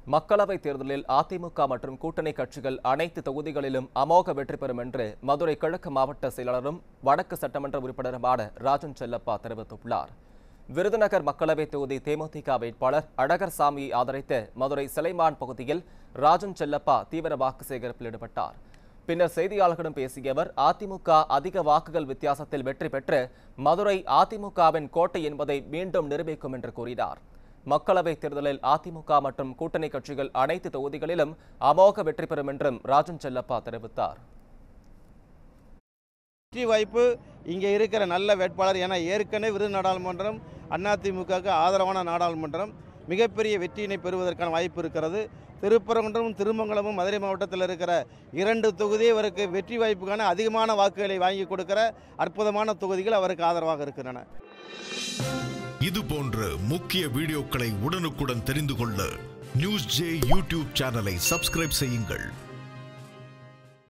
மக்களவைத் தேர்தலில் அதிமுக மற்றும் கூட்டணி கட்சிகள் அனைத்து தொகுதிகளிலும் அமோக வெற்றி பெறும் என்று மதுரை கிழக்கு மாவட்ட செயலாளரும் வடக்கு சட்டமன்ற உறுப்பினருமான ராஜன் செல்லப்பா தெரிவித்துள்ளார் விருதுநகர் மக்களவைத் தொகுதி தேமுதிக வேட்பாளர் அழகர் சாமியை ஆதரித்து மதுரை சிலைமான் பகுதியில் ராஜன் செல்லப்பா தீவிர வாக்கு சேகரிப்பில் ஈடுபட்டார் பின்னர் செய்தியாளர்களிடம் பேசிய அவர் அதிமுக அதிக வாக்குகள் வித்தியாசத்தில் வெற்றி பெற்று மதுரை அதிமுகவின் கோட்டை என்பதை மீண்டும் நிரூபிக்கும் என்று கூறினார் மக்களவைத் தேர்தலில் அதிமுக மற்றும் கூட்டணி கட்சிகள் அனைத்து தொகுதிகளிலும் அமோக வெற்றி பெறும் என்றும் ராஜன் செல்லப்பா தெரிவித்தார் வெற்றி வாய்ப்பு இங்கே இருக்கிற நல்ல வேட்பாளர் என ஏற்கனவே விருது நாடாளுமன்றம் அதிமுகவுக்கு ஆதரவான நாடாளுமன்றம் மிகப்பெரிய வெற்றியினை பெறுவதற்கான வாய்ப்பு இருக்கிறது திருப்பரங்குன்றமும் திருமங்கலமும் மதுரை மாவட்டத்தில் இருக்கிற இரண்டு தொகுதி அவருக்கு வெற்றி வாய்ப்புக்கான அதிகமான வாக்குகளை வாங்கி கொடுக்கிற அற்புதமான தொகுதிகள் அவருக்கு ஆதரவாக இருக்கின்றன இது போன்ற முக்கிய வீடியோக்களை உடனுக்குடன் தெரிந்து கொள்ள நியூஸ் ஜே யூடியூப் சேனலை சப்ஸ்கிரைப் செய்யுங்கள்